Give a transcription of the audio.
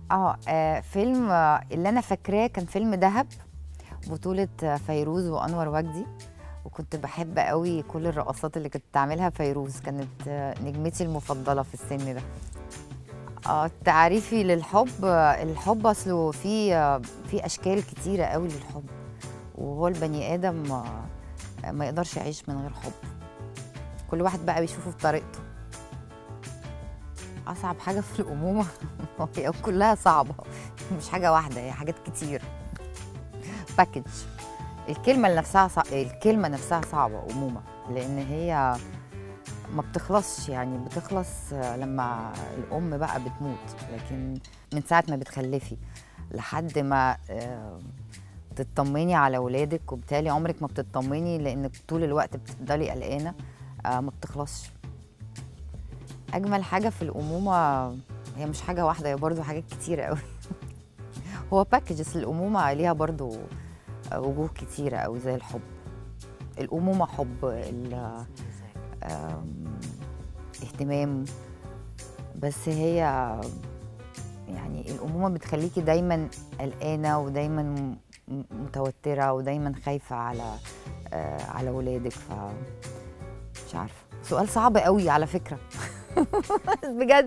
اه آه، فيلم آه، اللي انا فاكراه كان فيلم دهب بطولة آه، فيروز وانور وجدي وكنت بحب قوي كل الرقصات اللي كانت بتعملها فيروز كانت آه، نجمتي المفضلة في السن ده اه تعريفي للحب آه، الحب اصله في آه، في اشكال كتيرة قوي للحب وهو البني ادم آه، ما يقدرش يعيش من غير حب كل واحد بقى بيشوفه بطريقته اصعب حاجه في الامومه هي كلها صعبه مش حاجه واحده هي حاجات كتير باكج الكلمه نفسها صع... الكلمه نفسها صعبه امومه لان هي ما بتخلصش يعني بتخلص لما الام بقى بتموت لكن من ساعه ما بتخلفي لحد ما آه، تطمني على ولادك وبالتالي عمرك ما بتطمني لانك طول الوقت بتفضلي قلقانه آه، ما بتخلصش اجمل حاجه في الامومه هي مش حاجه واحده هي برضو حاجات كتيره قوي هو باكجز الامومه ليها برضو وجوه كتيره قوي زي الحب الامومه حب ال- آم، اهتمام بس هي يعني الامومه بتخليكي دايما قلقانه ودايما م- متوتره ودايما خايفه على آه، على ولادك ف مش عارفه سؤال صعب قوي على فكره بجد